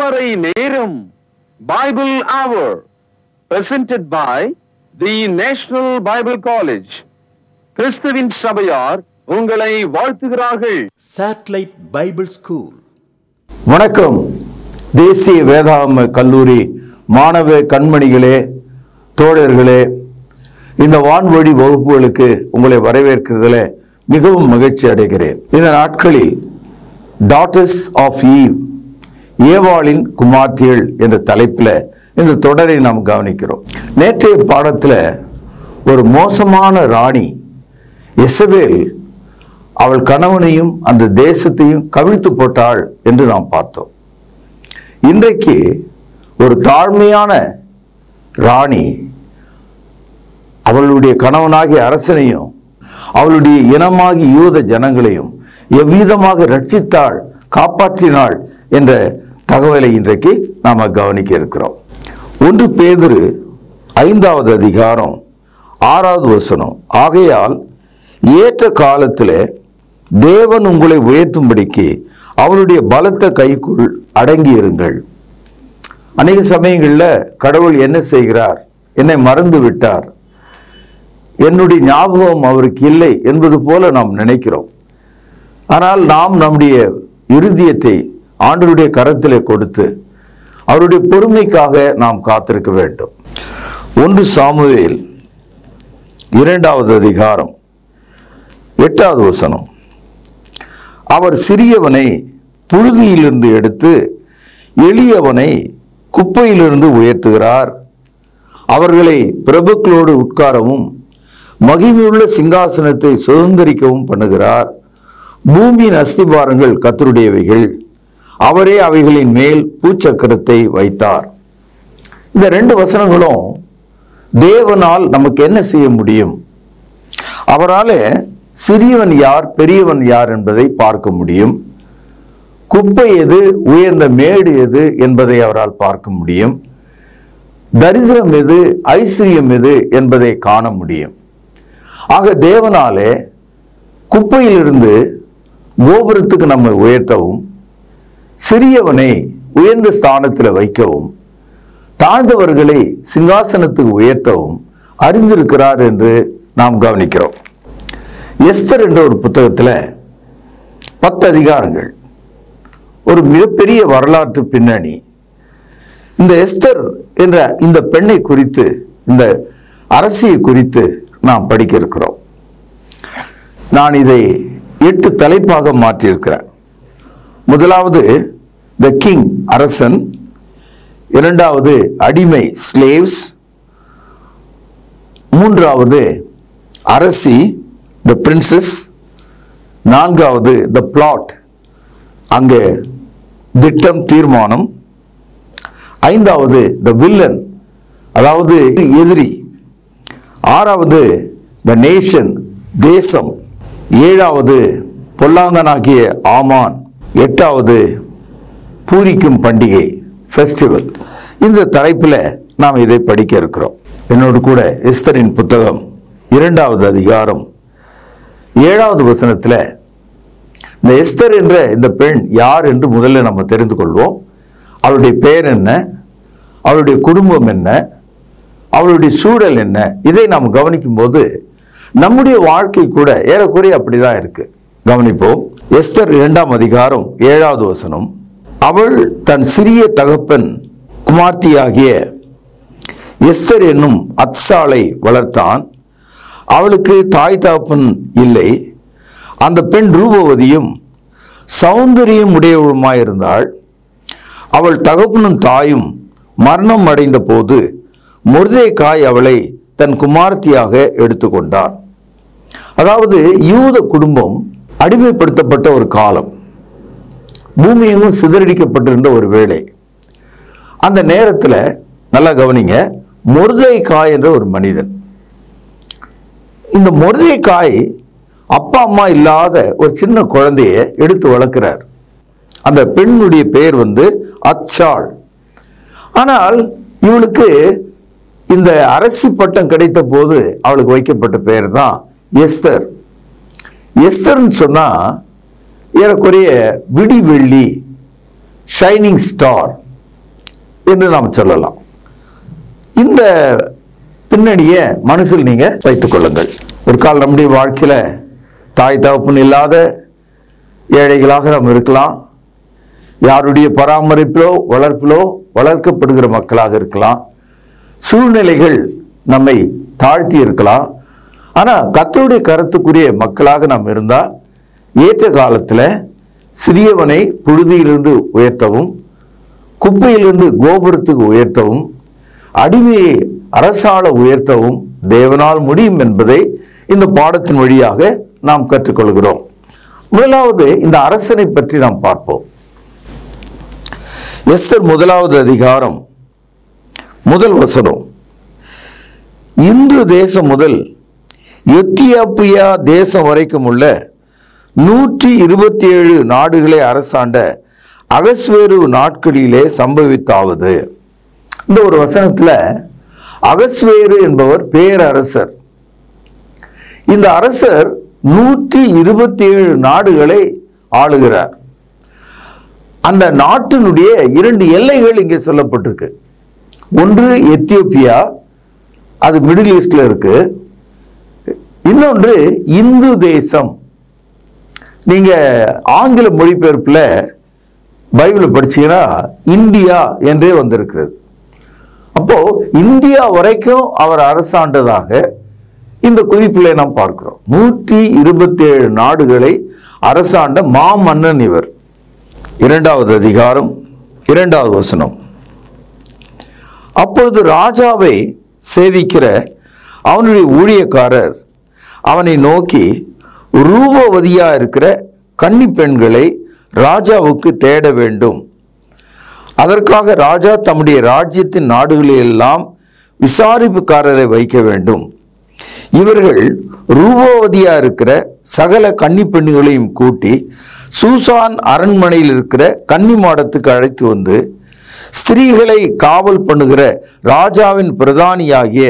திருமறை நேரம் பைபிள் அவர் presented by the national Bible college கிறிஸ்துவின் சபையார் உங்களை வாழ்த்துகிறார்கள் Satellite Bible School. வணக்கம் தேசிய வேதாகம கல்லூரி மாணவ கண்மணிகளே தோழர்களே இந்த வான்வழி வகுப்புகளுக்கு உங்களை வரவேற்கிறதுல மிகவும் மகிழ்ச்சி அடைகிறேன் இந்த நாட்களில் டாட்டர்ஸ் ஆஃப் ஈவ் ஏவாளின் குமார்த்திகள் என்ற தலைப்பில் இந்த தொடரை நாம் கவனிக்கிறோம் நேற்றைய பாடத்தில் ஒரு மோசமான ராணி எசபேல் அவள் கணவனையும் அந்த தேசத்தையும் கவிழ்த்து போட்டாள் என்று நாம் பார்த்தோம் இன்றைக்கு ஒரு தாழ்மையான ராணி அவளுடைய கணவனாகிய அரசனையும் அவளுடைய இனமாகி யூத ஜனங்களையும் எவ்விதமாக ரட்சித்தாள் காப்பாற்றினாள் என்ற தகவலை இன்றைக்கு நாம் கவனிக்க இருக்கிறோம் ஒன்று பேதுரு ஐந்தாவது அதிகாரம் ஆறாவது வசனம் ஆகையால் ஏற்ற காலத்தில் தேவன் உங்களை உயர்த்தும்படிக்கு அவருடைய பலத்த கைக்குள் அடங்கி இருங்கள் அநேக சமயங்களில் கடவுள் என்ன செய்கிறார் என்னை மறந்து விட்டார் என்னுடைய ஞாபகம் அவருக்கு இல்லை என்பது போல நாம் நினைக்கிறோம் ஆனால் நாம் நம்முடைய இருதயத்தை ஆண்டவருடைய கரத்திலே கொடுத்து அவருடைய பொறுமைக்காக நாம் காத்திருக்க வேண்டும் ஒன்று சாமுவேல் இரண்டாவது அதிகாரம் எட்டாவது வசனம் அவர் சிறியவனை புழுதியிலிருந்து எடுத்து எளியவனை குப்பையிலிருந்து உயர்த்துகிறார் அவர்களை பிரபுக்களோடு உட்காரவும் மகிமையுள்ள சிங்காசனத்தை சுதந்திரிக்கவும் பண்ணுகிறார் பூமியின் அஸ்திபாரங்கள் கத்தருடையவைகள் அவரே அவைகளின் மேல் பூச்சக்கரத்தை வைத்தார் இந்த ரெண்டு வசனங்களும் தேவனால் நமக்கு என்ன செய்ய முடியும் அவரால் சிறியவன் யார் பெரியவன் யார் என்பதை பார்க்க முடியும் குப்பை எது உயர்ந்த மேடு எது என்பதை அவரால் பார்க்க முடியும் தரித்திரம் எது ஐஸ்வர்யம் எது என்பதை காண முடியும் ஆக தேவனாலே குப்பையிலிருந்து கோபுரத்துக்கு நம்மை உயர்த்தவும் சிறியவனை உயர்ந்த ஸ்தானத்தில் வைக்கவும் தாழ்ந்தவர்களை சிங்காசனத்துக்கு உயர்த்தவும் அறிந்திருக்கிறார் என்று நாம் கவனிக்கிறோம் எஸ்தர் என்ற ஒரு புத்தகத்தில் பத்து அதிகாரங்கள் ஒரு மிகப்பெரிய வரலாற்று பின்னணி இந்த எஸ்தர் என்ற இந்த பெண்ணை குறித்து இந்த அரசியை குறித்து நாம் படிக்க இருக்கிறோம் நான் இதை எட்டு தலைப்பாக மாற்றியிருக்கிறேன் முதலாவது த கிங் அரசன் இரண்டாவது அடிமை ஸ்லேவ்ஸ் மூன்றாவது அரசி த பிரின்சஸ் நான்காவது த பிளாட் அங்கே திட்டம் தீர்மானம் ஐந்தாவது த வில்லன் அதாவது எதிரி ஆறாவது த நேஷன் தேசம் ஏழாவது பொல்லாங்கனாகிய ஆமான் எட்டாவது பூரிக்கும் பண்டிகை ஃபெஸ்டிவல் இந்த தலைப்பில் நாம் இதை படிக்க இருக்கிறோம் என்னோடு கூட எஸ்தரின் புத்தகம் இரண்டாவது அதிகாரம் ஏழாவது வசனத்தில் இந்த எஸ்தர் என்ற இந்த பெண் யார் என்று முதல்ல நம்ம தெரிந்து கொள்வோம் அவளுடைய பெயர் என்ன அவளுடைய குடும்பம் என்ன அவளுடைய சூழல் என்ன இதை நாம் கவனிக்கும் போது நம்முடைய வாழ்க்கை கூட ஏறக்குறைய அப்படிதான் இருக்கு கவனிப்போம் எஸ்தர் இரண்டாம் அதிகாரம் ஏழாவது வசனம் அவள் தன் சிறிய தகப்பன் குமார்த்தியாகிய எஸ்தர் என்னும் அத்சாலை வளர்த்தான் அவளுக்கு தாய் தகப்பன் இல்லை அந்த பெண் ரூபவதியும் சௌந்தரியம் உடையவளுமாயிருந்தாள் அவள் தகப்பனும் தாயும் மரணம் அடைந்த போது காய் அவளை தன் குமார்த்தியாக எடுத்துக்கொண்டான் அதாவது யூத குடும்பம் அடிமைப்படுத்தப்பட்ட ஒரு காலம் பூமியெங்கும் சிதறடிக்கப்பட்டிருந்த ஒரு வேலை அந்த நேரத்தில் நல்லா கவனிங்க காய் என்ற ஒரு மனிதன் இந்த காய் அப்பா அம்மா இல்லாத ஒரு சின்ன குழந்தைய எடுத்து வளர்க்கிறார் அந்த பெண்ணுடைய பெயர் வந்து அச்சாள் ஆனால் இவளுக்கு இந்த அரசி பட்டம் கிடைத்த போது அவளுக்கு வைக்கப்பட்ட பெயர் தான் எஸ்தர் எஸ்தர்னு சொன்னா ஏறக்குறைய விடி வெள்ளி ஷைனிங் ஸ்டார் என்று நாம் சொல்லலாம் இந்த பின்னணியை மனசில் நீங்க வைத்துக் கொள்ளுங்கள் ஒரு கால் நம்முடைய வாழ்க்கையில தாய் தகப்பன் இல்லாத ஏழைகளாக நாம் இருக்கலாம் யாருடைய பராமரிப்பிலோ வளர்ப்பிலோ வளர்க்கப்படுகிற மக்களாக இருக்கலாம் சூழ்நிலைகள் நம்மை தாழ்த்தி இருக்கலாம் ஆனா கர்த்தருடைய கருத்துக்குரிய மக்களாக நாம் இருந்தா ஏற்ற காலத்துல சிறியவனை புழுதியிலிருந்து உயர்த்தவும் குப்பையிலிருந்து கோபுரத்துக்கு உயர்த்தவும் அடிமையை அரசாள உயர்த்தவும் தேவனால் முடியும் என்பதை இந்த பாடத்தின் வழியாக நாம் கற்றுக்கொள்கிறோம் முதலாவது இந்த அரசனை பற்றி நாம் பார்ப்போம் எஸ்தர் முதலாவது அதிகாரம் முதல் வசனம் இந்து தேசம் முதல் எத்தியோப்பியா தேசம் வரைக்கும் உள்ள நூற்றி இருபத்தி ஏழு நாடுகளை அரசாண்ட அகஸ்வேரு நாட்களிலே சம்பவித்தாவது இந்த ஒரு வசனத்துல அகஸ்வேரு என்பவர் பேரரசர் இந்த அரசர் நூற்றி இருபத்தி ஏழு நாடுகளை ஆளுகிறார் அந்த நாட்டினுடைய இரண்டு எல்லைகள் இங்கே சொல்லப்பட்டிருக்கு ஒன்று எத்தியோப்பியா அது மிடில் ஈஸ்ட்ல இருக்கு இன்னொன்று இந்து தேசம் நீங்க ஆங்கில மொழிபெயர்ப்புல பைபிளை படிச்சீங்கன்னா இந்தியா என்றே வந்திருக்கிறது அப்போ இந்தியா வரைக்கும் அவர் அரசாண்டதாக இந்த குறிப்பிலே நாம் பார்க்கிறோம் நூற்றி இருபத்தி ஏழு நாடுகளை அரசாண்ட மாமன்னன் இவர் இரண்டாவது அதிகாரம் இரண்டாவது வசனம் அப்பொழுது ராஜாவை சேவிக்கிற அவனுடைய ஊழியக்காரர் அவனை நோக்கி ரூபவதியா இருக்கிற கன்னி பெண்களை ராஜாவுக்கு தேட வேண்டும் அதற்காக ராஜா தம்முடைய ராஜ்யத்தின் நாடுகளிலெல்லாம் விசாரிப்புக்காரரை வைக்க வேண்டும் இவர்கள் ரூபவதியா இருக்கிற சகல கன்னி பெண்ணுகளையும் கூட்டி சூசான் அரண்மனையில் இருக்கிற கன்னி மாடத்துக்கு அழைத்து வந்து ஸ்திரீகளை காவல் பண்ணுகிற ராஜாவின் பிரதானியாகிய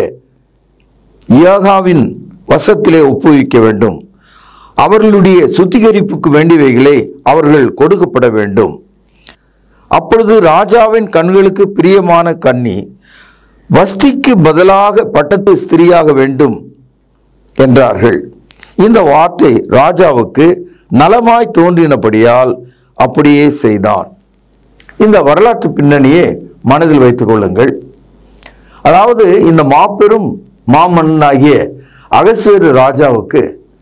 யோகாவின் வசத்திலே ஒப்புவிக்க வேண்டும் அவர்களுடைய சுத்திகரிப்புக்கு வேண்டியவைகளை அவர்கள் கொடுக்கப்பட வேண்டும் அப்பொழுது ராஜாவின் கண்களுக்கு பிரியமான கன்னி வஸ்திக்கு பதிலாக பட்டத்து ஸ்திரியாக வேண்டும் என்றார்கள் இந்த வார்த்தை ராஜாவுக்கு நலமாய் தோன்றினபடியால் அப்படியே செய்தான் இந்த வரலாற்று பின்னணியை மனதில் வைத்துக் கொள்ளுங்கள் அதாவது இந்த மாபெரும் மாமன்னனாகிய அகஸ்வேரு ராஜாவுக்கு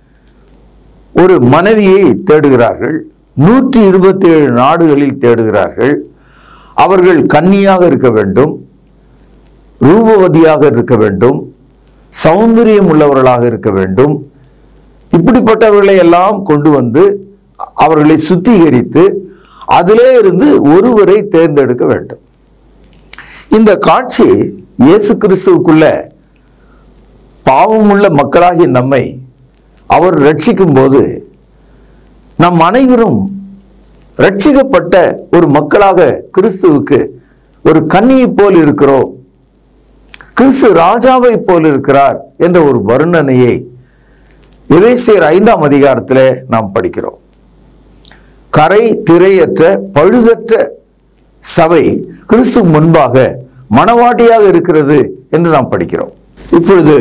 ஒரு மனைவியை தேடுகிறார்கள் நூற்றி இருபத்தி ஏழு நாடுகளில் தேடுகிறார்கள் அவர்கள் கன்னியாக இருக்க வேண்டும் ரூபவதியாக இருக்க வேண்டும் சௌந்தரியம் உள்ளவர்களாக இருக்க வேண்டும் இப்படிப்பட்டவர்களை எல்லாம் கொண்டு வந்து அவர்களை சுத்திகரித்து அதிலே இருந்து ஒருவரை தேர்ந்தெடுக்க வேண்டும் இந்த காட்சி இயேசு கிறிஸ்துவுக்குள்ள பாவமுள்ள மக்களாகிய நம்மை அவர் ரட்சிக்கும் போது நம் அனைவரும் ரட்சிக்கப்பட்ட ஒரு மக்களாக கிறிஸ்துவுக்கு ஒரு கன்னியைப் போல் இருக்கிறோம் கிறிஸ்து ராஜாவை போல் இருக்கிறார் என்ற ஒரு வர்ணனையை எபேசியர் ஐந்தாம் அதிகாரத்திலே நாம் படிக்கிறோம் கரை திரையற்ற பழுதற்ற சபை கிறிஸ்து முன்பாக மனவாட்டியாக இருக்கிறது என்று நாம் படிக்கிறோம் இப்பொழுது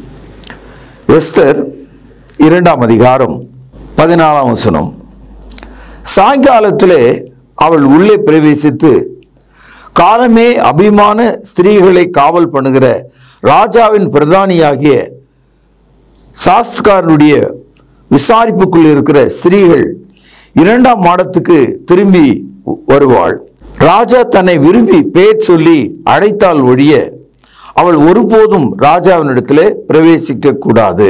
எஸ்தர் இரண்டாம் அதிகாரம் பதினாலாம் வசனம் சாயங்காலத்திலே அவள் உள்ளே பிரவேசித்து காலமே அபிமான ஸ்திரீகளை காவல் பண்ணுகிற ராஜாவின் பிரதானியாகிய சாஸ்திகாரனுடைய விசாரிப்புக்குள் இருக்கிற ஸ்திரீகள் இரண்டாம் மாடத்துக்கு திரும்பி வருவாள் ராஜா தன்னை விரும்பி பெயர் சொல்லி அழைத்தால் ஒழிய அவள் ஒருபோதும் ராஜாவினிடத்திலே பிரவேசிக்க கூடாது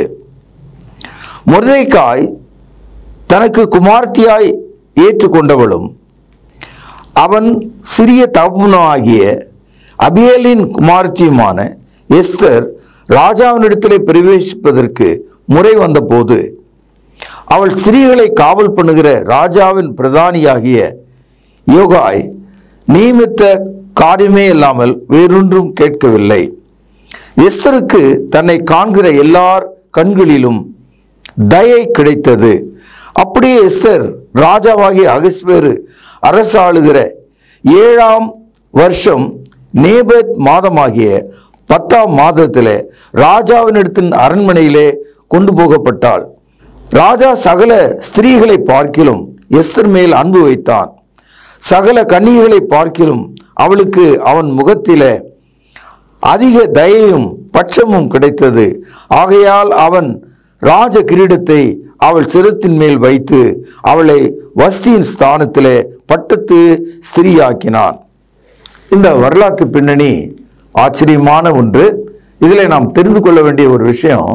முருதைக்காய் தனக்கு குமார்த்தியாய் ஏற்றுக்கொண்டவளும் அவன் சிறிய தகப்பனாகிய அபியலின் குமார்த்தியுமான எஸ்தர் ராஜாவினிடத்திலே பிரவேசிப்பதற்கு முறை வந்தபோது அவள் ஸ்திரீகளை காவல் பண்ணுகிற ராஜாவின் பிரதானியாகிய யோகாய் நியமித்த காரியமே இல்லாமல் வேறொன்றும் கேட்கவில்லை எஸ்தருக்கு தன்னை காண்கிற எல்லார் கண்களிலும் தயை கிடைத்தது அப்படியே எஸ்தர் ராஜாவாகிய அகஸ்வேரு அரசாளுகிற ஏழாம் வருஷம் நேபத் மாதமாகிய பத்தாம் மாதத்திலே ராஜாவினிடத்தின் அரண்மனையிலே கொண்டு போகப்பட்டாள் ராஜா சகல ஸ்திரீகளை பார்க்கிலும் எஸ்தர் மேல் அன்பு வைத்தான் சகல கன்னிகைகளை பார்க்கிலும் அவளுக்கு அவன் முகத்திலே அதிக தயையும் பட்சமும் கிடைத்தது ஆகையால் அவன் ராஜ கிரீடத்தை அவள் சிரத்தின் மேல் வைத்து அவளை வஸ்தியின் ஸ்தானத்திலே பட்டத்து ஸ்திரீயாக்கினான் இந்த வரலாற்று பின்னணி ஆச்சரியமான ஒன்று இதில் நாம் தெரிந்து கொள்ள வேண்டிய ஒரு விஷயம்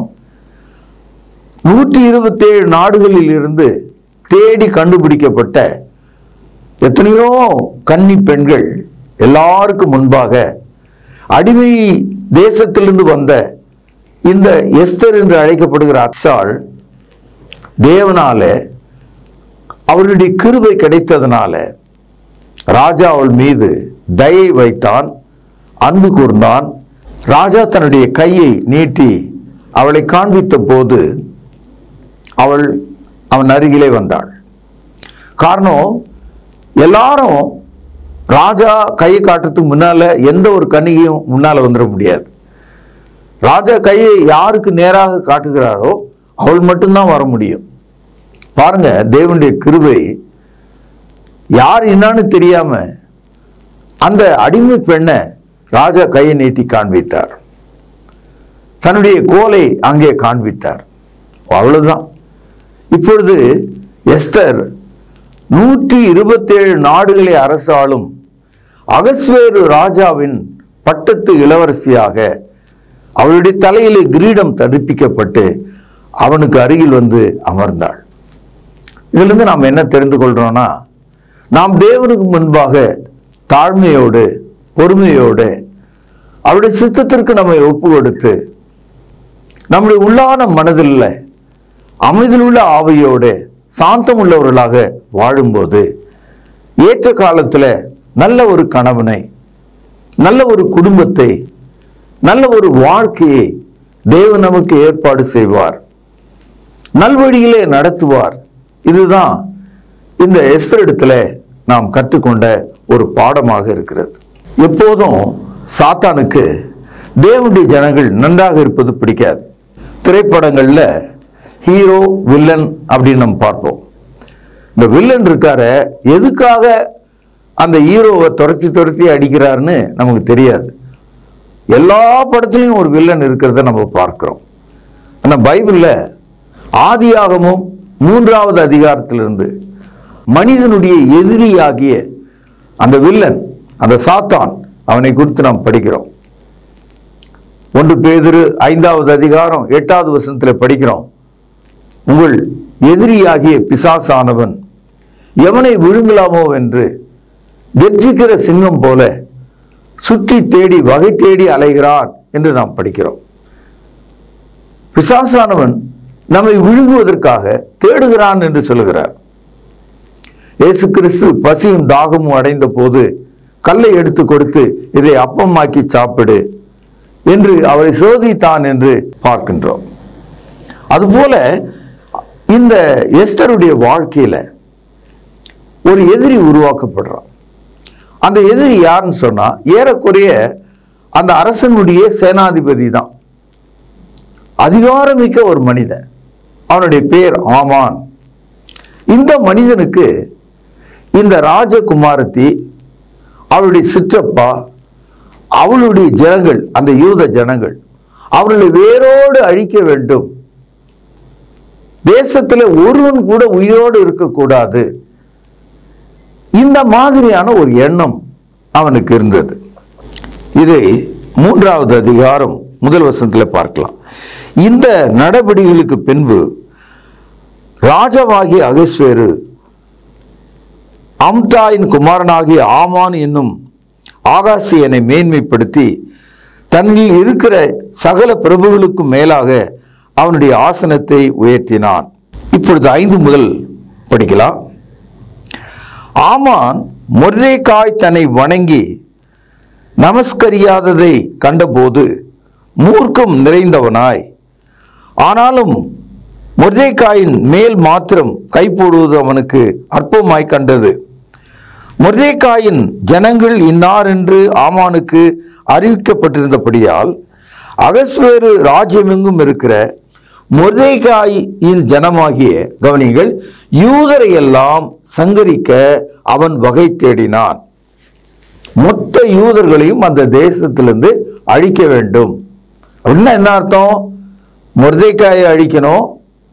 நூற்றி இருபத்தேழு நாடுகளில் இருந்து தேடி கண்டுபிடிக்கப்பட்ட எத்தனையோ கன்னி பெண்கள் எல்லாருக்கும் முன்பாக அடிமை தேசத்திலிருந்து வந்த இந்த எஸ்தர் என்று அழைக்கப்படுகிற அக்ஸாள் தேவனால அவருடைய கிருபை கிடைத்ததுனால ராஜா அவள் மீது தயை வைத்தான் அன்பு கூர்ந்தான் ராஜா தன்னுடைய கையை நீட்டி அவளை காண்பித்த போது அவள் அவன் அருகிலே வந்தாள் காரணம் எல்லாரும் ராஜா கையை காட்டுறதுக்கு முன்னால எந்த ஒரு கன்னிகையும் முன்னால வந்துட முடியாது ராஜா கையை யாருக்கு நேராக காட்டுகிறாரோ அவள் மட்டும்தான் வர முடியும் பாருங்க தேவனுடைய கிருபை யார் என்னன்னு தெரியாம அந்த அடிமை பெண்ணை ராஜா கையை நீட்டி காண்பித்தார் தன்னுடைய கோலை அங்கே காண்பித்தார் அவ்வளவுதான் இப்பொழுது எஸ்தர் நூற்றி இருபத்தேழு நாடுகளை அரசாளும் அகஸ்வேரு ராஜாவின் பட்டத்து இளவரசியாக அவளுடைய தலையிலே கிரீடம் தடுப்பிக்கப்பட்டு அவனுக்கு அருகில் வந்து அமர்ந்தாள் இதிலிருந்து நாம் என்ன தெரிந்து கொள்றோம்னா நாம் தேவனுக்கு முன்பாக தாழ்மையோடு பொறுமையோடு அவருடைய சித்தத்திற்கு நம்மை ஒப்பு கொடுத்து நம்முடைய உள்ளான மனதில் அமைதியுள்ள ஆவியோடு சாந்தம் உள்ளவர்களாக வாழும்போது ஏற்ற காலத்தில் நல்ல ஒரு கணவனை நல்ல ஒரு குடும்பத்தை நல்ல ஒரு வாழ்க்கையை தேவன் நமக்கு ஏற்பாடு செய்வார் நல்வழியிலே நடத்துவார் இதுதான் இந்த எஸ்ரிடத்துல நாம் கற்றுக்கொண்ட ஒரு பாடமாக இருக்கிறது எப்போதும் சாத்தானுக்கு தேவனுடைய ஜனங்கள் நன்றாக இருப்பது பிடிக்காது திரைப்படங்கள்ல ஹீரோ வில்லன் அப்படின்னு நம்ம பார்ப்போம் இந்த வில்லன் இருக்கார எதுக்காக அந்த ஹீரோவை துரத்தி துரத்தி அடிக்கிறாருன்னு நமக்கு தெரியாது எல்லா படத்துலையும் ஒரு வில்லன் இருக்கிறத நம்ம பார்க்கிறோம் ஆனால் பைபிளில் ஆதியாகமும் மூன்றாவது அதிகாரத்திலிருந்து மனிதனுடைய எதிரியாகிய அந்த வில்லன் அந்த சாத்தான் அவனை குறித்து நாம் படிக்கிறோம் ஒன்று பேதிரு ஐந்தாவது அதிகாரம் எட்டாவது வசனத்தில் படிக்கிறோம் உங்கள் எதிரியாகிய பிசாசானவன் எவனை விழுங்கலாமோ என்று கெர்ஜிக்கிற சிங்கம் போல சுற்றி தேடி வகை தேடி அலைகிறான் என்று நாம் படிக்கிறோம் பிசாசானவன் நம்மை விழுங்குவதற்காக தேடுகிறான் என்று சொல்லுகிறார் இயேசு கிறிஸ்து பசியும் தாகமும் அடைந்த போது கல்லை எடுத்து கொடுத்து இதை அப்பமாக்கி சாப்பிடு என்று அவரை சோதித்தான் என்று பார்க்கின்றோம் அதுபோல இந்த எஸ்தருடைய வாழ்க்கையில ஒரு எதிரி உருவாக்கப்படுறான் அந்த எதிரி யாருன்னு சொன்னா ஏறக்குறைய அந்த அரசனுடைய சேனாதிபதி தான் அதிகாரமிக்க ஒரு மனிதன் அவனுடைய பேர் ஆமான் இந்த மனிதனுக்கு இந்த ராஜகுமாரத்தி அவளுடைய சிற்றப்பா அவளுடைய ஜனங்கள் அந்த யூத ஜனங்கள் அவர்களை வேரோடு அழிக்க வேண்டும் தேசத்தில் ஒருவன் கூட உயிரோடு இருக்கக்கூடாது இந்த மாதிரியான ஒரு எண்ணம் அவனுக்கு இருந்தது இதை மூன்றாவது அதிகாரம் முதல் வசனத்தில் பார்க்கலாம் இந்த நடவடிக்கைகளுக்கு பின்பு ராஜாவாகிய அகஸ்வேரு அம்தாயின் குமாரனாகிய ஆமான் என்னும் ஆகாசியனை மேன்மைப்படுத்தி தன்னில் இருக்கிற சகல பிரபுகளுக்கும் மேலாக அவனுடைய ஆசனத்தை உயர்த்தினான் இப்பொழுது ஐந்து முதல் படிக்கலாம் ஆமான் மொர்தேக்காய் தன்னை வணங்கி நமஸ்கரியாததை கண்டபோது மூர்க்கம் நிறைந்தவனாய் ஆனாலும் மொர்தேக்காயின் மேல் மாத்திரம் கை போடுவது அவனுக்கு அற்பமாய் கண்டது மொர்தேக்காயின் ஜனங்கள் இன்னார் என்று ஆமானுக்கு அறிவிக்கப்பட்டிருந்தபடியால் அகஸ்வேறு ராஜ்யமெங்கும் இருக்கிற மொர்தேகாயின் ஜனமாகிய கவனிங்கள் யூதரை எல்லாம் சங்கரிக்க அவன் வகை தேடினான் மொத்த யூதர்களையும் அந்த தேசத்திலிருந்து அழிக்க வேண்டும் அப்படின்னா என்ன அர்த்தம் மொர்தேக்காயை அழிக்கணும்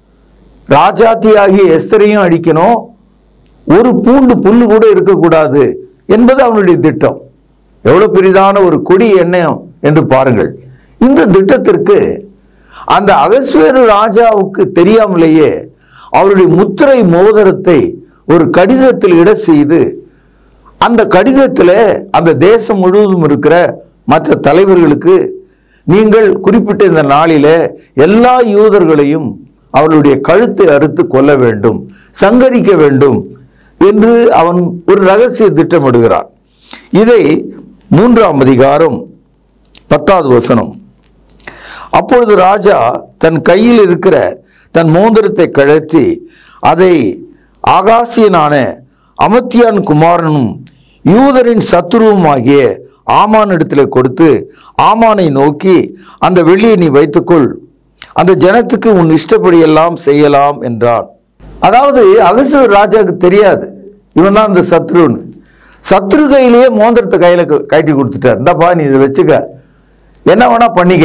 ராஜாத்தியாகிய எஸ்தரையும் அழிக்கணும் ஒரு பூண்டு புல்லு கூட இருக்கக்கூடாது என்பது அவனுடைய திட்டம் எவ்வளவு பெரிதான ஒரு கொடி எண்ணம் என்று பாருங்கள் இந்த திட்டத்திற்கு அந்த அகஸ்வேரு ராஜாவுக்கு தெரியாமலேயே அவருடைய முத்திரை மோதிரத்தை ஒரு கடிதத்தில் இட செய்து அந்த கடிதத்தில் அந்த தேசம் முழுவதும் இருக்கிற மற்ற தலைவர்களுக்கு நீங்கள் குறிப்பிட்ட இந்த நாளில எல்லா யூதர்களையும் அவர்களுடைய கழுத்தை அறுத்து கொல்ல வேண்டும் சங்கரிக்க வேண்டும் என்று அவன் ஒரு ரகசிய திட்டமிடுகிறான் இதை மூன்றாம் அதிகாரம் பத்தாவது வசனம் அப்பொழுது ராஜா தன் கையில் இருக்கிற தன் மோதிரத்தை கழற்றி அதை ஆகாசியனான அமத்தியான் குமாரனும் யூதரின் சத்துருவுமாகிய ஆமானிடத்தில் கொடுத்து ஆமானை நோக்கி அந்த வெள்ளியை நீ வைத்துக்கொள் அந்த ஜனத்துக்கு உன் இஷ்டப்படி எல்லாம் செய்யலாம் என்றான் அதாவது அகசூர் ராஜாவுக்கு தெரியாது இவன் தான் அந்த சத்ருன்னு சத்ரு கையிலேயே மோந்திரத்தை கையில் கட்டி கொடுத்துட்டார் இந்தாப்பா நீ இதை வச்சுக்க என்ன வேணா பண்ணிக்க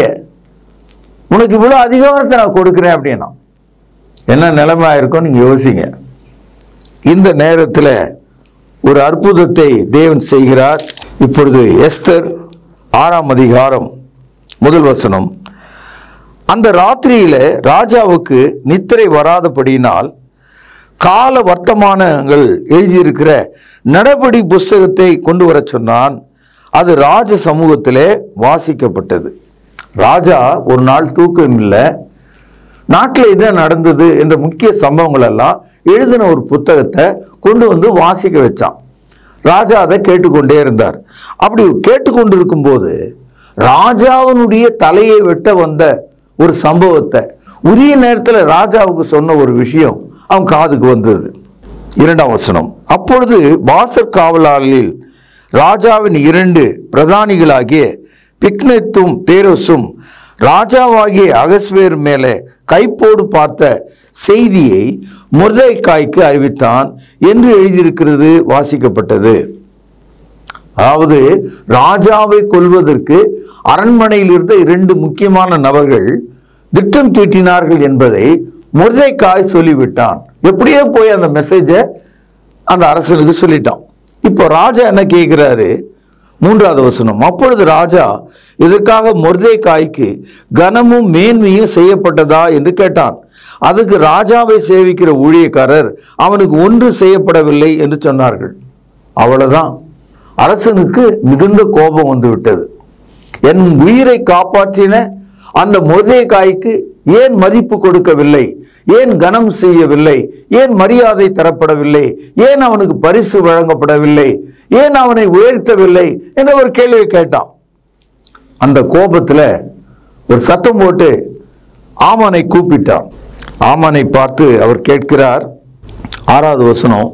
உனக்கு இவ்வளோ அதிகாரத்தை நான் கொடுக்குறேன் அப்படின்னா என்ன நிலைமை ஆயிருக்கும் நீங்கள் யோசிங்க இந்த நேரத்தில் ஒரு அற்புதத்தை தேவன் செய்கிறார் இப்பொழுது எஸ்தர் ஆறாம் அதிகாரம் முதல் வசனம் அந்த ராத்திரியில ராஜாவுக்கு நித்திரை வராதபடியினால் கால வர்த்தமானங்கள் எழுதியிருக்கிற நடபடி புஸ்தகத்தை கொண்டு வர சொன்னான் அது ராஜ சமூகத்திலே வாசிக்கப்பட்டது ராஜா ஒரு நாள் தூக்கம் இல்லை நாட்டில் என்ன நடந்தது என்ற முக்கிய சம்பவங்கள் எல்லாம் எழுதின ஒரு புத்தகத்தை கொண்டு வந்து வாசிக்க வச்சான் ராஜா அதை கேட்டுக்கொண்டே இருந்தார் அப்படி கேட்டுக்கொண்டு இருக்கும்போது ராஜாவினுடைய தலையை வெட்ட வந்த ஒரு சம்பவத்தை உரிய நேரத்தில் ராஜாவுக்கு சொன்ன ஒரு விஷயம் அவன் காதுக்கு வந்தது இரண்டாம் வசனம் அப்பொழுது வாசற் காவலாளில் ராஜாவின் இரண்டு பிரதானிகளாகிய பிக்னெத்தும் தேரோஸும் ராஜாவாகிய அகஸ்வேர் மேலே கைப்போடு பார்த்த செய்தியை முர்தைக்காய்க்கு அறிவித்தான் என்று எழுதியிருக்கிறது வாசிக்கப்பட்டது அதாவது ராஜாவை கொல்வதற்கு அரண்மனையில் இருந்த இரண்டு முக்கியமான நபர்கள் திட்டம் தீட்டினார்கள் என்பதை முர்தைக்காய் சொல்லிவிட்டான் எப்படியோ போய் அந்த மெசேஜை அந்த அரசனுக்கு சொல்லிட்டான் இப்போ ராஜா என்ன கேட்கிறாரு மூன்றாவது வசனம் அப்பொழுது ராஜா இதற்காக மொர்தேக்காய்க்கு கனமும் மேன்மையும் செய்யப்பட்டதா என்று கேட்டான் அதுக்கு ராஜாவை சேவிக்கிற ஊழியக்காரர் அவனுக்கு ஒன்று செய்யப்படவில்லை என்று சொன்னார்கள் அவ்வளவுதான் அரசனுக்கு மிகுந்த கோபம் வந்து விட்டது என் உயிரை காப்பாற்றின அந்த மொர்தேக்காய்க்கு ஏன் மதிப்பு கொடுக்கவில்லை ஏன் கனம் செய்யவில்லை ஏன் மரியாதை தரப்படவில்லை ஏன் அவனுக்கு பரிசு வழங்கப்படவில்லை ஏன் அவனை உயர்த்தவில்லை என்ற ஒரு கேள்வியை கேட்டான் அந்த கோபத்தில் ஒரு சத்தம் போட்டு ஆமானை கூப்பிட்டான் ஆமானை பார்த்து அவர் கேட்கிறார் ஆறாவது வசனம்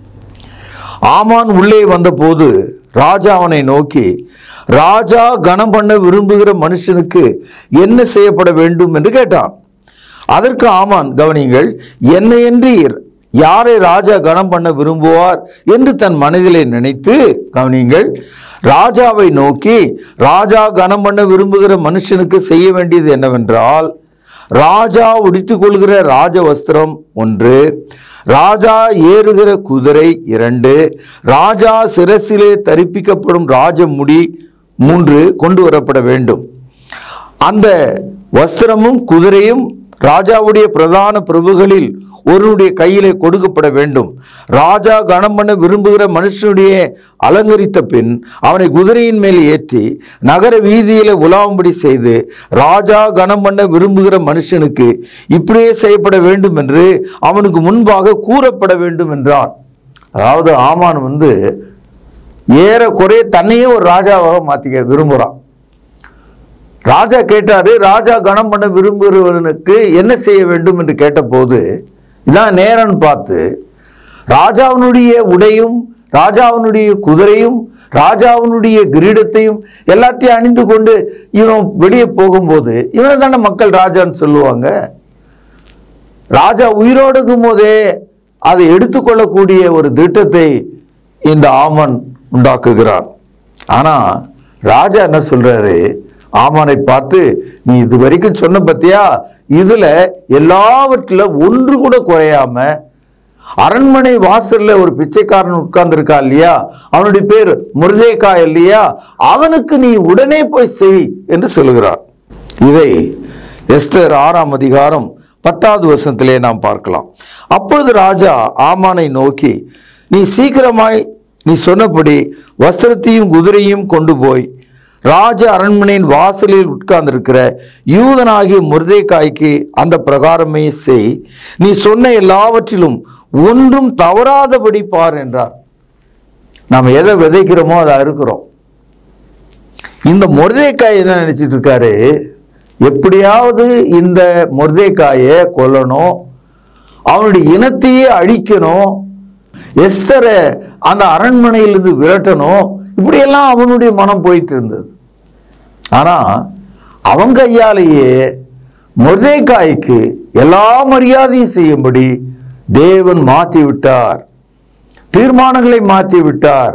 ஆமான் உள்ளே வந்தபோது ராஜா அவனை நோக்கி ராஜா கனம் பண்ண விரும்புகிற மனுஷனுக்கு என்ன செய்யப்பட வேண்டும் என்று கேட்டான் அதற்கு ஆமான் கவனிங்கள் என்னையன்றி யாரை ராஜா கனம் பண்ண விரும்புவார் என்று தன் மனதிலே நினைத்து கவனிங்கள் ராஜாவை நோக்கி ராஜா கனம் பண்ண விரும்புகிற மனுஷனுக்கு செய்ய வேண்டியது என்னவென்றால் ராஜா உடுத்திக் கொள்கிற ராஜ வஸ்திரம் ஒன்று ராஜா ஏறுகிற குதிரை இரண்டு ராஜா சிரசிலே தரிப்பிக்கப்படும் ராஜ முடி மூன்று கொண்டு வரப்பட வேண்டும் அந்த வஸ்திரமும் குதிரையும் ராஜாவுடைய பிரதான பிரபுகளில் ஒருவனுடைய கையிலே கொடுக்கப்பட வேண்டும் ராஜா கனம் பண்ண விரும்புகிற மனுஷனுடைய அலங்கரித்த பின் அவனை குதிரையின் மேல் ஏற்றி நகர வீதியிலே உலாவும்படி செய்து ராஜா கனம் பண்ண விரும்புகிற மனுஷனுக்கு இப்படியே செய்யப்பட வேண்டும் என்று அவனுக்கு முன்பாக கூறப்பட வேண்டும் என்றான் அதாவது ஆமான் வந்து ஏறக்குறைய தன்னையே ஒரு ராஜாவாக மாத்திக்க விரும்புகிறான் ராஜா கேட்டாரு ராஜா கனம் பண்ண விரும்புகிறவனுக்கு என்ன செய்ய வேண்டும் என்று கேட்டபோது இதான் நேரம்னு பார்த்து ராஜாவினுடைய உடையும் ராஜாவினுடைய குதிரையும் ராஜாவினுடைய கிரீடத்தையும் எல்லாத்தையும் அணிந்து கொண்டு இவன் வெளியே போகும்போது இவனை தானே மக்கள் ராஜான்னு சொல்லுவாங்க ராஜா உயிரோடு இருக்கும் போதே அதை எடுத்துக்கொள்ளக்கூடிய ஒரு திட்டத்தை இந்த ஆமன் உண்டாக்குகிறான் ஆனா ராஜா என்ன சொல்றாரு ஆமானை பார்த்து நீ இது வரைக்கும் சொன்ன பத்தியா இதுல எல்லாவற்றில ஒன்று கூட குறையாம அரண்மனை வாசல்ல ஒரு பிச்சைக்காரன் உட்கார்ந்திருக்கா இல்லையா அவனுடைய பேர் முருதேக்கா இல்லையா அவனுக்கு நீ உடனே போய் செய் என்று சொல்லுகிறான் இதை எஸ்தர் ஆறாம் அதிகாரம் பத்தாவது வருஷத்திலே நாம் பார்க்கலாம் அப்பொழுது ராஜா ஆமானை நோக்கி நீ சீக்கிரமாய் நீ சொன்னபடி வஸ்திரத்தையும் குதிரையும் கொண்டு போய் ராஜ அரண்மனையின் வாசலில் உட்கார்ந்திருக்கிற யூதனாகிய முருதைக்காய்க்கு அந்த பிரகாரமே செய் நீ சொன்ன எல்லாவற்றிலும் ஒன்றும் தவறாதபடி பார் என்றார் நாம் எதை விதைக்கிறோமோ அதை அறுக்கிறோம் இந்த முருதைக்காய் என்ன நினைச்சிட்டு இருக்காரு எப்படியாவது இந்த முருதைக்காயை கொல்லணும் அவனுடைய இனத்தையே அழிக்கணும் எஸ்தரை அந்த அரண்மனையிலிருந்து விரட்டணும் இப்படியெல்லாம் அவனுடைய மனம் போயிட்டு இருந்தது ஆனா அவன் கையாலேயே முருதைக்காய்க்கு எல்லா மரியாதையும் செய்யும்படி தேவன் மாற்றி விட்டார் தீர்மானங்களை மாற்றி விட்டார்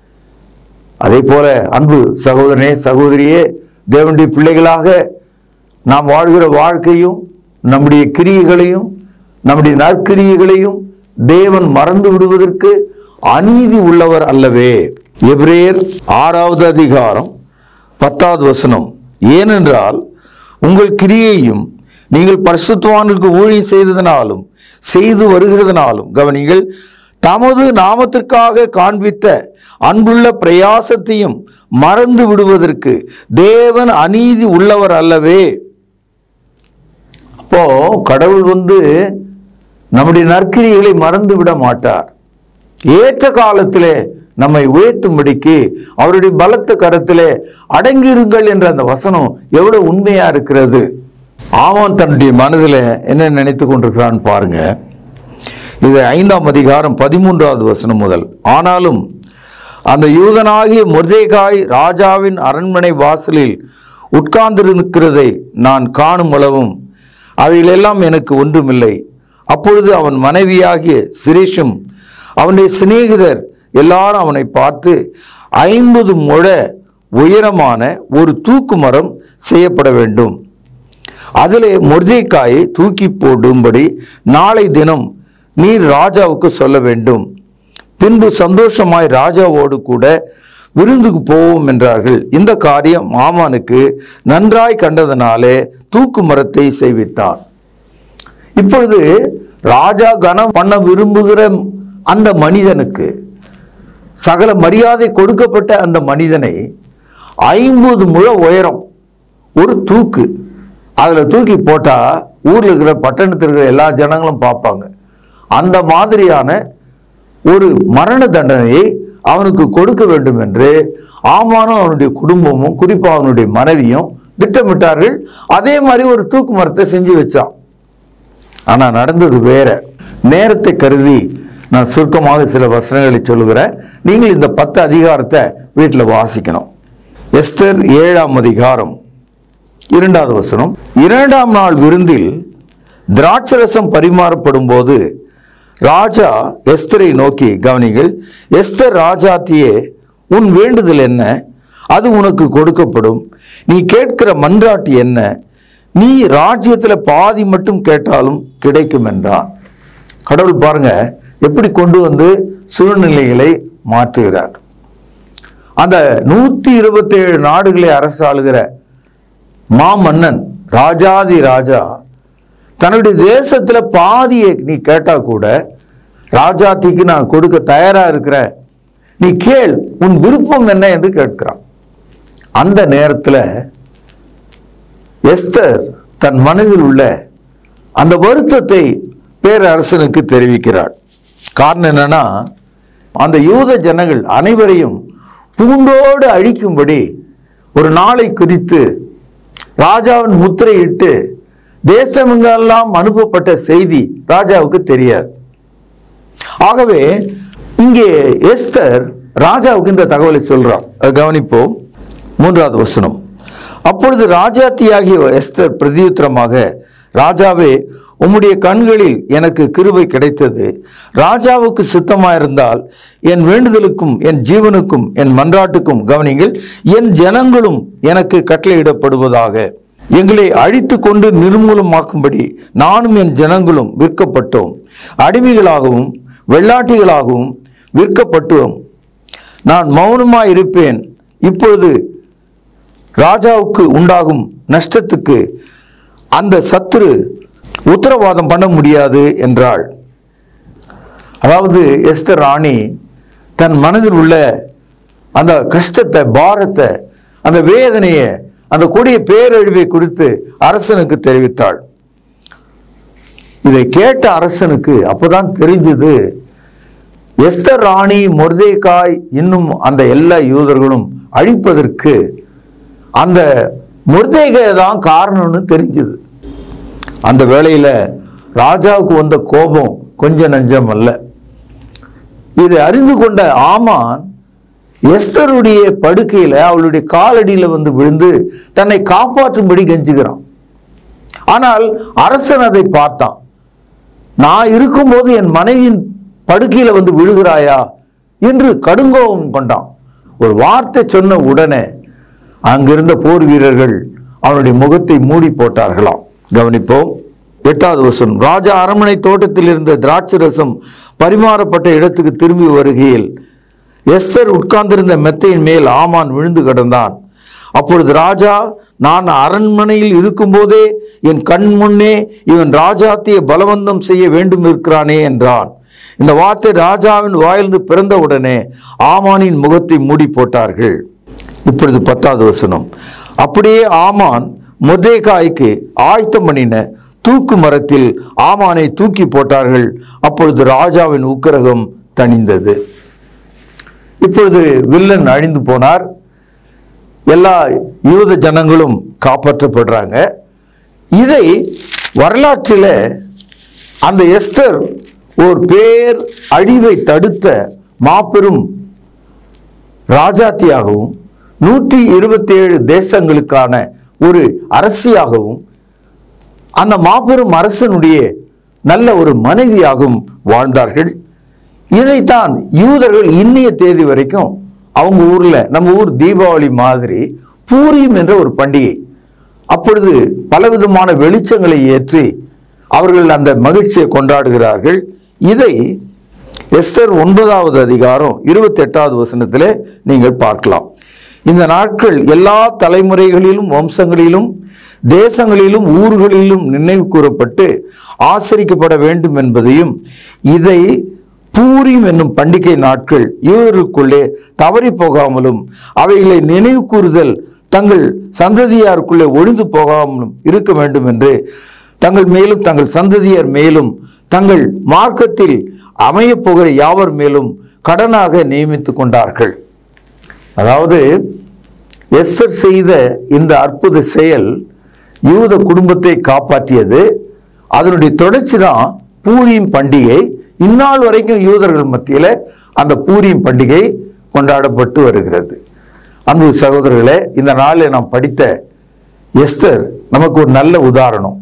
அதே போல அன்பு சகோதரனே சகோதரியே தேவனுடைய பிள்ளைகளாக நாம் வாழ்கிற வாழ்க்கையும் நம்முடைய கிரியைகளையும் நம்முடைய நற்கிரியைகளையும் தேவன் மறந்து விடுவதற்கு அநீதி உள்ளவர் அல்லவே எபிரேயர் ஆறாவது அதிகாரம் பத்தாவது வசனம் ஏனென்றால் உங்கள் கிரியையும் நீங்கள் பரிசுத்தவானுக்கு ஊழியம் செய்ததினாலும் செய்து வருகிறதுனாலும் கவனிங்கள் தமது நாமத்திற்காக காண்பித்த அன்புள்ள பிரயாசத்தையும் மறந்து விடுவதற்கு தேவன் அநீதி உள்ளவர் அல்லவே அப்போ கடவுள் வந்து நம்முடைய நற்கிரிகளை மறந்து விட மாட்டார் ஏற்ற காலத்திலே நம்மை உயர்த்தும்படிக்கு அவருடைய பலத்த கரத்திலே அடங்கியிருங்கள் என்ற அந்த வசனம் எவ்வளவு உண்மையா இருக்கிறது ஆமான் தன்னுடைய மனதில் என்ன நினைத்து கொண்டிருக்கிறான்னு பாருங்க இது ஐந்தாம் அதிகாரம் பதிமூன்றாவது வசனம் முதல் ஆனாலும் அந்த யூதனாகிய முர்தேகாய் ராஜாவின் அரண்மனை வாசலில் உட்கார்ந்திருக்கிறதை நான் காணும் அளவும் அவைகளெல்லாம் எனக்கு ஒன்றுமில்லை அப்பொழுது அவன் மனைவியாகிய சிரேஷும் அவனுடைய சிநேகிதர் எல்லாரும் அவனை பார்த்து ஐம்பது முழ உயரமான ஒரு தூக்கு மரம் செய்யப்பட வேண்டும் அதிலே மொர்தேக்காயை தூக்கி போடும்படி நாளை தினம் நீர் ராஜாவுக்கு சொல்ல வேண்டும் பின்பு சந்தோஷமாய் ராஜாவோடு கூட விருந்துக்கு போவோம் என்றார்கள் இந்த காரியம் மாமானுக்கு நன்றாய் கண்டதனாலே தூக்கு மரத்தை செய்வித்தான் இப்பொழுது ராஜா கனம் பண்ண விரும்புகிற அந்த மனிதனுக்கு சகல மரியாதை கொடுக்கப்பட்ட அந்த மனிதனை ஐம்பது முழ உயரம் ஒரு தூக்கு அதில் தூக்கி போட்டால் ஊரில் இருக்கிற பட்டணத்தில் இருக்கிற எல்லா ஜனங்களும் பார்ப்பாங்க அந்த மாதிரியான ஒரு மரண தண்டனையை அவனுக்கு கொடுக்க வேண்டும் என்று ஆமானும் அவனுடைய குடும்பமும் குறிப்பாக அவனுடைய மனைவியும் திட்டமிட்டார்கள் அதே மாதிரி ஒரு தூக்கு மரத்தை செஞ்சு வச்சான் ஆனால் நடந்தது வேற நேரத்தை கருதி நான் சுருக்கமாக சில வசனங்களை சொல்லுகிறேன் நீங்கள் இந்த பத்து அதிகாரத்தை வீட்டில் வாசிக்கணும் எஸ்தர் ஏழாம் அதிகாரம் இரண்டாவது வசனம் இரண்டாம் நாள் விருந்தில் திராட்சரசம் பரிமாறப்படும் போது ராஜா எஸ்தரை நோக்கி கவனிகள் எஸ்தர் ராஜாத்தியே உன் வேண்டுதல் என்ன அது உனக்கு கொடுக்கப்படும் நீ கேட்கிற மன்றாட்டு என்ன நீ ராஜ்யத்தில் பாதி மட்டும் கேட்டாலும் கிடைக்கும் என்றான் கடவுள் பாருங்க எப்படி கொண்டு வந்து சூழ்நிலைகளை மாற்றுகிறார் அந்த நூத்தி இருபத்தேழு நாடுகளை அரசாளுகிற மாமன்னன் ராஜாதி ராஜா தன்னுடைய தேசத்துல பாதியை நீ கேட்டா கூட ராஜாத்திக்கு நான் கொடுக்க தயாரா இருக்கிறேன் நீ கேள் உன் விருப்பம் என்ன என்று கேட்கிறான் அந்த நேரத்துல எஸ்தர் தன் மனதில் உள்ள அந்த வருத்தத்தை பேரரசனுக்கு தெரிவிக்கிறாள் காரணம் என்னன்னா அந்த யூத ஜனங்கள் அனைவரையும் பூண்டோடு அழிக்கும்படி ஒரு நாளை குறித்து ராஜாவின் முத்திரையிட்டு தேசமெங்கெல்லாம் அனுப்பப்பட்ட செய்தி ராஜாவுக்கு தெரியாது ஆகவே இங்கே எஸ்தர் ராஜாவுக்கு இந்த தகவலை சொல்றார் அதை கவனிப்போம் மூன்றாவது வசனம் அப்பொழுது ராஜாத்தியாகிய எஸ்தர் பிரதியுத்தரமாக ராஜாவே உம்முடைய கண்களில் எனக்கு கிருபை கிடைத்தது ராஜாவுக்கு சித்தமாயிருந்தால் என் வேண்டுதலுக்கும் என் ஜீவனுக்கும் என் மன்றாட்டுக்கும் கவனிங்கள் என் ஜனங்களும் எனக்கு கட்டளையிடப்படுவதாக எங்களை அழித்து கொண்டு நிர்மூலமாக்கும்படி நானும் என் ஜனங்களும் விற்கப்பட்டோம் அடிமைகளாகவும் வெள்ளாட்டிகளாகவும் விற்கப்பட்டோம் நான் மௌனமாய் இருப்பேன் இப்பொழுது ராஜாவுக்கு உண்டாகும் நஷ்டத்துக்கு அந்த சத்துரு உத்தரவாதம் பண்ண முடியாது என்றாள் அதாவது எஸ்தர் ராணி தன் மனதில் உள்ள அந்த கஷ்டத்தை பாரத்தை அந்த வேதனையை அந்த கொடிய பேரழிவை குறித்து அரசனுக்கு தெரிவித்தாள் இதை கேட்ட அரசனுக்கு அப்பதான் தெரிஞ்சது எஸ்தர் ராணி மொர்தேகாய் இன்னும் அந்த எல்லா யூதர்களும் அழிப்பதற்கு அந்த மொர்தேகை தான் காரணம்னு தெரிஞ்சது அந்த வேளையில ராஜாவுக்கு வந்த கோபம் கொஞ்சம் நஞ்சம் அல்ல இதை அறிந்து கொண்ட ஆமான் எஸ்தருடைய படுக்கையில அவளுடைய காலடியில வந்து விழுந்து தன்னை காப்பாற்றும்படி கெஞ்சுகிறான் ஆனால் அரசன் அதை பார்த்தான் நான் இருக்கும்போது என் மனைவியின் படுக்கையில வந்து விழுகிறாயா என்று கடுங்கோபம் கொண்டான் ஒரு வார்த்தை சொன்ன உடனே அங்கிருந்த போர் வீரர்கள் அவனுடைய முகத்தை மூடி போட்டார்களாம் கவனிப்போம் எட்டாவது வருஷம் ராஜா அரண்மனை தோட்டத்தில் இருந்த திராட்சை ரசம் பரிமாறப்பட்ட இடத்துக்கு திரும்பி வருகையில் எஸ்தர் உட்கார்ந்திருந்த மெத்தையின் மேல் ஆமான் விழுந்து கிடந்தான் அப்பொழுது ராஜா நான் அரண்மனையில் இருக்கும்போதே என் கண் முன்னே இவன் ராஜாத்திய பலவந்தம் செய்ய வேண்டும் இருக்கிறானே என்றான் இந்த வார்த்தை ராஜாவின் வாயிலிருந்து பிறந்த உடனே ஆமானின் முகத்தை மூடி போட்டார்கள் இப்பொழுது பத்தாவது வசனம் அப்படியே ஆமான் மொர்தேகாய்க்கு ஆயத்தம் பண்ணின தூக்கு மரத்தில் ஆமானை தூக்கி போட்டார்கள் அப்பொழுது ராஜாவின் உக்கிரகம் தணிந்தது இப்பொழுது வில்லன் அழிந்து போனார் எல்லா யூத ஜனங்களும் காப்பாற்றப்படுறாங்க இதை வரலாற்றில் அந்த எஸ்தர் ஒரு பேர் அழிவை தடுத்த மாபெரும் ராஜாத்தியாகவும் நூற்றி இருபத்தி ஏழு தேசங்களுக்கான ஒரு அரசியாகவும் அந்த மாபெரும் அரசனுடைய நல்ல ஒரு மனைவியாகவும் வாழ்ந்தார்கள் இதைத்தான் யூதர்கள் இன்னைய தேதி வரைக்கும் அவங்க ஊர்ல நம்ம ஊர் தீபாவளி மாதிரி பூரியம் என்ற ஒரு பண்டிகை அப்பொழுது பலவிதமான வெளிச்சங்களை ஏற்றி அவர்கள் அந்த மகிழ்ச்சியை கொண்டாடுகிறார்கள் இதை எஸ்தர் ஒன்பதாவது அதிகாரம் இருபத்தி எட்டாவது வசனத்திலே நீங்கள் பார்க்கலாம் இந்த நாட்கள் எல்லா தலைமுறைகளிலும் வம்சங்களிலும் தேசங்களிலும் ஊர்களிலும் நினைவு கூறப்பட்டு ஆசரிக்கப்பட வேண்டும் என்பதையும் இதை பூரிம் என்னும் பண்டிகை நாட்கள் யூதருக்குள்ளே தவறி போகாமலும் அவைகளை நினைவு கூறுதல் தங்கள் சந்ததியாருக்குள்ளே ஒழிந்து போகாமலும் இருக்க வேண்டும் என்று தங்கள் மேலும் தங்கள் சந்ததியர் மேலும் தங்கள் மார்க்கத்தில் அமையப் போகிற யாவர் மேலும் கடனாக நியமித்துக் கொண்டார்கள் அதாவது எஸ்ஸர் செய்த இந்த அற்புத செயல் யூத குடும்பத்தை காப்பாற்றியது அதனுடைய தொடர்ச்சி தான் பூரியும் பண்டிகை இந்நாள் வரைக்கும் யூதர்கள் மத்தியில் அந்த பூரியும் பண்டிகை கொண்டாடப்பட்டு வருகிறது அன்பு சகோதரர்களே இந்த நாளில் நாம் படித்த எஸ்தர் நமக்கு ஒரு நல்ல உதாரணம்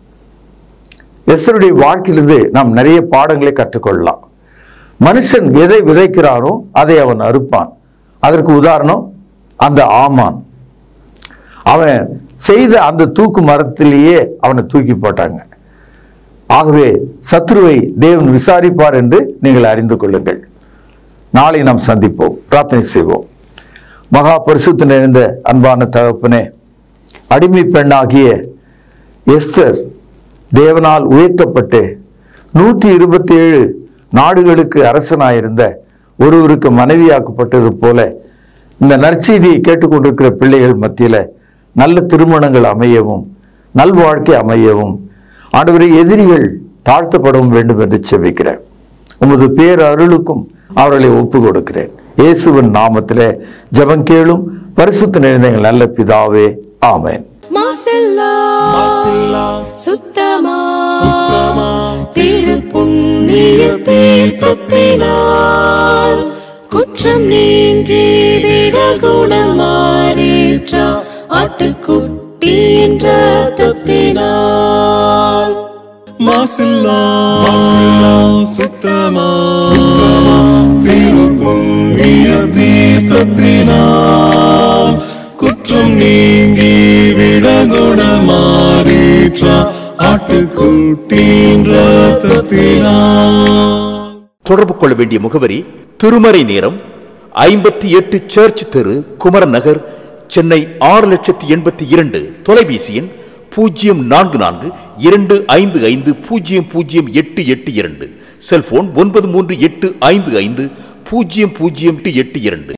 எஸ்தருடைய வாழ்க்கையிலிருந்து நாம் நிறைய பாடங்களை கற்றுக்கொள்ளலாம் மனுஷன் எதை விதைக்கிறானோ அதை அவன் அறுப்பான் அதற்கு உதாரணம் அந்த ஆமான் அவன் செய்த அந்த தூக்கு மரத்திலேயே அவனை தூக்கி போட்டாங்க ஆகவே சத்ருவை தேவன் விசாரிப்பார் என்று நீங்கள் அறிந்து கொள்ளுங்கள் நாளை நாம் சந்திப்போம் பிரார்த்தனை செய்வோம் மகா பரிசுத்த நிறைந்த அன்பான தகப்பனே அடிமை பெண்ணாகிய எஸ்தர் தேவனால் உயர்த்தப்பட்டு நூற்றி இருபத்தி ஏழு நாடுகளுக்கு அரசனாயிருந்த ஒருவருக்கு மனைவியாக்கப்பட்டது போல இந்த நற்செய்தியை கேட்டுக்கொண்டிருக்கிற பிள்ளைகள் மத்தியில் நல்ல திருமணங்கள் அமையவும் நல்வாழ்க்கை அமையவும் ஆண்டவரை எதிரிகள் தாழ்த்தப்படவும் வேண்டும் என்று செபிக்கிறேன் உமது பேர் அருளுக்கும் அவர்களை ஒப்பு கொடுக்கிறேன் இயேசுவின் நாமத்திலே ஜெபம் கேளும் பரிசுத்த நிறைந்த எங்கள் நல்ல பிதாவே ஆமென் மாசெல்லா மாசில்லா சுத்தமா சுத்தமா திரு புண்ணிய புண்ணிய தீர்த்தத்தினால் குற்றம் நீங்கி விட குணமாறேற்ற ஆட்டுக்குட்டி என்ற தத்தினால் மாசில்லா மாசில்லா சுத்தமா சுத்தமா தீவு புண்ணிய தீர்த்தத்தினால் குற்றம் நீங்கி விட குணமாறீற்றா ஆட்டுக்குட்டின் ரத்தத்தினால் தொடர்பு கொள்ள வேண்டிய முகவரி திருமறை நேரம் ஐம்பத்தி எட்டு சர்ச் தெரு குமரன் நகர் சென்னை ஆறு லட்சத்தி எண்பத்தி இரண்டு தொலைபேசி எண் பூஜ்ஜியம் நான்கு நான்கு இரண்டு ஐந்து ஐந்து பூஜ்ஜியம் பூஜ்ஜியம் எட்டு எட்டு இரண்டு செல்போன் ஒன்பது மூன்று எட்டு ஐந்து ஐந்து பூஜ்ஜியம் பூஜ்ஜியம் எட்டு எட்டு இரண்டு